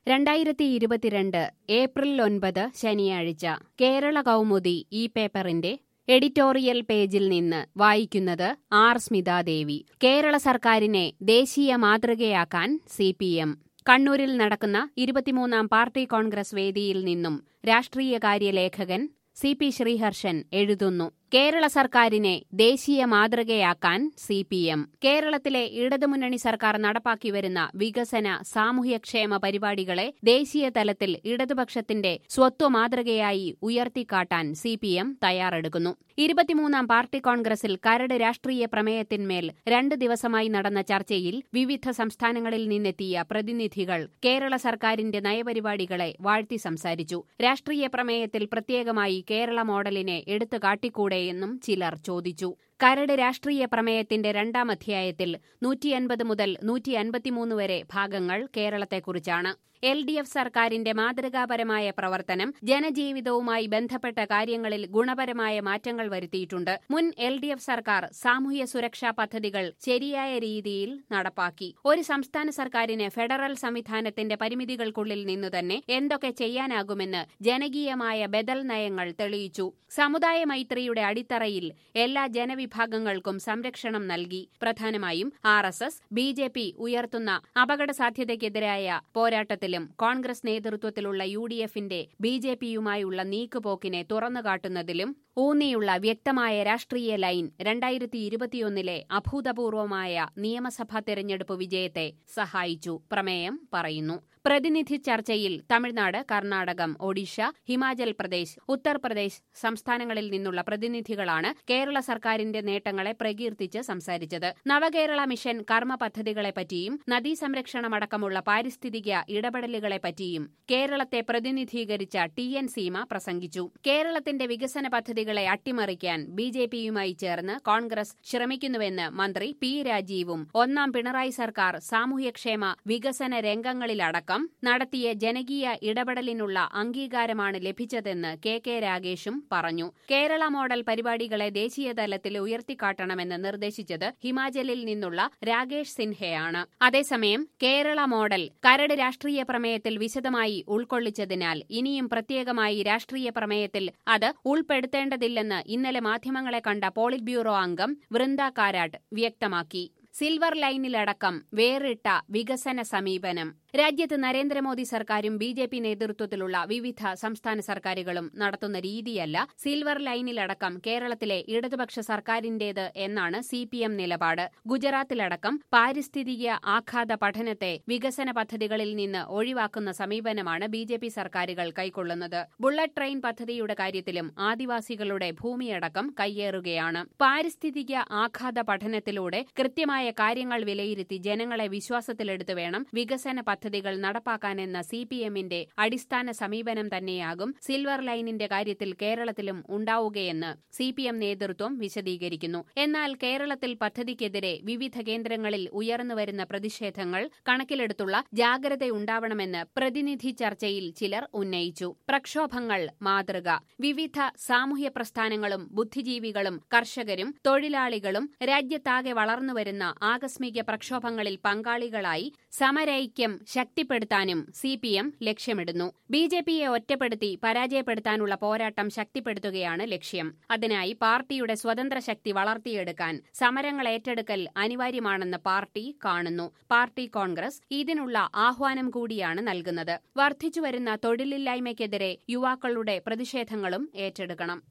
രണ്ടായിരത്തി ഇരുപത്തിരണ്ട് ഏപ്രിൽ ഒൻപത് ശനിയാഴ്ച കേരള കൗമുദി ഈ പേപ്പറിന്റെ എഡിറ്റോറിയൽ പേജിൽ നിന്ന് വായിക്കുന്നത് ആർ സ്മിതാദേവി കേരള സർക്കാരിനെ ദേശീയ മാതൃകയാക്കാൻ സി പി എം കണ്ണൂരിൽ നടക്കുന്ന ഇരുപത്തിമൂന്നാം പാർട്ടി കോൺഗ്രസ് വേദിയിൽ നിന്നും രാഷ്ട്രീയകാര്യ ലേഖകൻ സി പി ശ്രീഹർഷൻ എഴുതുന്നു കേരള സർക്കാരിനെ ദേശീയ മാതൃകയാക്കാൻ സി പി എം കേരളത്തിലെ ഇടതുമുന്നണി സർക്കാർ നടപ്പാക്കി വരുന്ന വികസന സാമൂഹ്യക്ഷേമ പരിപാടികളെ ദേശീയ തലത്തിൽ ഇടതുപക്ഷത്തിന്റെ സ്വത്വ മാതൃകയായി ഉയർത്തിക്കാട്ടാൻ സി പി എം തയ്യാറെടുക്കുന്നു ഇരുപത്തിമൂന്നാം പാർട്ടി കോൺഗ്രസിൽ കരട് രാഷ്ട്രീയ പ്രമേയത്തിന്മേൽ രണ്ട് ദിവസമായി നടന്ന ചർച്ചയിൽ വിവിധ സംസ്ഥാനങ്ങളിൽ നിന്നെത്തിയ പ്രതിനിധികൾ കേരള സർക്കാരിന്റെ നയപരിപാടികളെ വാഴ്ത്തി സംസാരിച്ചു രാഷ്ട്രീയ പ്രമേയത്തിൽ പ്രത്യേകമായി കേരള മോഡലിനെ എടുത്തു കാട്ടിക്കൂടെയെന്നും ചിലർ ചോദിച്ചു കരട് രാഷ്ട്രീയ പ്രമേയത്തിന്റെ രണ്ടാം അധ്യായത്തിൽ നൂറ്റിയൻപത് മുതൽ നൂറ്റി അൻപത്തിമൂന്ന് വരെ ഭാഗങ്ങൾ കേരളത്തെക്കുറിച്ചാണ് എൽ ഡി എഫ് സർക്കാരിന്റെ മാതൃകാപരമായ പ്രവർത്തനം ജനജീവിതവുമായി ബന്ധപ്പെട്ട കാര്യങ്ങളിൽ ഗുണപരമായ മാറ്റങ്ങൾ വരുത്തിയിട്ടുണ്ട് മുൻ എൽ ഡി എഫ് സർക്കാർ സാമൂഹ്യ സുരക്ഷാ പദ്ധതികൾ ശരിയായ രീതിയിൽ നടപ്പാക്കി ഒരു സംസ്ഥാന സർക്കാരിന് ഫെഡറൽ സംവിധാനത്തിന്റെ പരിമിതികൾക്കുള്ളിൽ നിന്നു തന്നെ എന്തൊക്കെ ചെയ്യാനാകുമെന്ന് ജനകീയമായ ബദൽ നയങ്ങൾ തെളിയിച്ചു സമുദായ മൈത്രിയുടെ അടിത്തറയിൽ എല്ലാ ജനവിഭാഗങ്ങൾക്കും സംരക്ഷണം നൽകി പ്രധാനമായും R S S B J P ഉയർത്തുന്ന അപകട സാധ്യതയ്ക്കെതിരായ പോരാട്ടത്തിലും കോൺഗ്രസ് നേതൃത്വത്തിലുള്ള യു ഡി എഫിന്റെ ബി ജെ പിയുമായുള്ള നീക്കുപോക്കിനെ തുറന്നുകാട്ടുന്നതിലും ഊന്നിയുള്ള വ്യക്തമായ രാഷ്ട്രീയ ലൈൻ രണ്ടായിരത്തി ഇരുപത്തിയൊന്നിലെ അഭൂതപൂർവമായ നിയമസഭാ തെരഞ്ഞെടുപ്പ് വിജയത്തെ സഹായിച്ചു പ്രമേയം പറയുന്നു പ്രതിനിധി ചർച്ചയിൽ തമിഴ്നാട് കർണാടകം ഒഡീഷ ഹിമാചൽ പ്രദേശ് ഉത്തർപ്രദേശ് സംസ്ഥാനങ്ങളിൽ നിന്നുള്ള പ്രതിനിധികളാണ് കേരള സർക്കാരിന്റെ നേട്ടങ്ങളെ പ്രകീർത്തിച്ച് സംസാരിച്ചത് നവകേരള മിഷൻ കർമ്മ പദ്ധതികളെപ്പറ്റിയും നദീസംരക്ഷണമടക്കമുള്ള പാരിസ്ഥിതിക ഇടപെടലുകളെപ്പറ്റിയും കേരളത്തെ പ്രതിനിധീകരിച്ച ടി എൻ സീമ പ്രസംഗിച്ചു കേരളത്തിന്റെ വികസന പദ്ധതികളെ അട്ടിമറിക്കാൻ ബി ജെ പിയുമായി ചേർന്ന് കോൺഗ്രസ് ശ്രമിക്കുന്നുവെന്ന് മന്ത്രി പി രാജീവും ഒന്നാം പിണറായി സർക്കാർ സാമൂഹ്യക്ഷേമ വികസന രംഗങ്ങളിലടക്കം നടത്തിയ ജനകീയ ഇടപെടലിനുള്ള അംഗീകാരമാണ് ലഭിച്ചതെന്ന് കെ കെ രാഗേഷും പറഞ്ഞു കേരള മോഡൽ പരിപാടികളെ ദേശീയ തലത്തിൽ ഉയർത്തിക്കാട്ടണമെന്ന് നിർദ്ദേശിച്ചത് ഹിമാചലിൽ നിന്നുള്ള രാകേഷ് സിൻഹയാണ് അതേസമയം കേരള മോഡൽ കരട് രാഷ്ട്രീയ പ്രമേയത്തിൽ വിശദമായി ഉൾക്കൊള്ളിച്ചതിനാൽ ഇനിയും പ്രത്യേകമായി രാഷ്ട്രീയ പ്രമേയത്തിൽ അത് ഉൾപ്പെടുത്തേണ്ടതില്ലെന്ന് ഇന്നലെ മാധ്യമങ്ങളെ കണ്ട പോളിറ്റ് ബ്യൂറോ അംഗം വൃന്ദ കാരാട്ട് വ്യക്തമാക്കി സിൽവർ ലൈനിലടക്കം വേറിട്ട വികസന സമീപനം രാജ്യത്ത് നരേന്ദ്രമോദി സർക്കാരും ബി ജെ പി നേതൃത്വത്തിലുള്ള വിവിധ സംസ്ഥാന സർക്കാരുകളും നടത്തുന്ന രീതിയല്ല സിൽവർ ലൈനിലടക്കം കേരളത്തിലെ ഇടതുപക്ഷ സർക്കാരിന്റേത് എന്നാണ് സി പി എം നിലപാട് ഗുജറാത്തിലടക്കം പാരിസ്ഥിതിക ആഘാത പഠനത്തെ വികസന പദ്ധതികളിൽ നിന്ന് ഒഴിവാക്കുന്ന സമീപനമാണ് ബി ജെ പി സർക്കാരുകൾ കൈക്കൊള്ളുന്നത് ബുള്ളറ്റ് ട്രെയിൻ പദ്ധതിയുടെ കാര്യത്തിലും ആദിവാസികളുടെ ഭൂമിയടക്കം കയ്യേറുകയാണ് പാരിസ്ഥിതിക ആഘാത പഠനത്തിലൂടെ കൃത്യമായ കാര്യങ്ങൾ വിലയിരുത്തി ജനങ്ങളെ വിശ്വാസത്തിലെടുത്ത് വേണം വികസന പദ്ധതികൾ നടപ്പാക്കാനെന്ന സി പി എമ്മിന്റെ അടിസ്ഥാന സമീപനം തന്നെയാകും സിൽവർ ലൈനിന്റെ കാര്യത്തിൽ കേരളത്തിലും ഉണ്ടാവുകയെന്ന് സി പി എം നേതൃത്വം വിശദീകരിക്കുന്നു എന്നാൽ കേരളത്തിൽ പദ്ധതിക്കെതിരെ വിവിധ കേന്ദ്രങ്ങളിൽ ഉയർന്നുവരുന്ന പ്രതിഷേധങ്ങൾ കണക്കിലെടുത്തുള്ള ജാഗ്രതയുണ്ടാവണമെന്ന് പ്രതിനിധി ചർച്ചയിൽ ചിലർ ഉന്നയിച്ചു പ്രക്ഷോഭങ്ങൾ മാതൃക വിവിധ സാമൂഹ്യ പ്രസ്ഥാനങ്ങളും ബുദ്ധിജീവികളും കർഷകരും തൊഴിലാളികളും രാജ്യത്താകെ വളർന്നുവരുന്ന ആകസ്മിക പ്രക്ഷോഭങ്ങളിൽ പങ്കാളികളായി സമരൈക്യം ശക്തിപ്പെടുത്താനും സി പി എം ലക്ഷ്യമിടുന്നു ബി ജെ പിയെ ഒറ്റപ്പെടുത്തി പരാജയപ്പെടുത്താനുള്ള പോരാട്ടം ശക്തിപ്പെടുത്തുകയാണ് ലക്ഷ്യം അതിനായി പാർട്ടിയുടെ സ്വതന്ത്ര ശക്തി വളർത്തിയെടുക്കാൻ സമരങ്ങൾ ഏറ്റെടുക്കൽ അനിവാര്യമാണെന്ന് പാർട്ടി കാണുന്നു പാർട്ടി കോൺഗ്രസ് ഇതിനുള്ള ആഹ്വാനം കൂടിയാണ് നൽകുന്നത് വർദ്ധിച്ചുവരുന്ന തൊഴിലില്ലായ്മയ്ക്കെതിരെ യുവാക്കളുടെ പ്രതിഷേധങ്ങളും ഏറ്റെടുക്കണം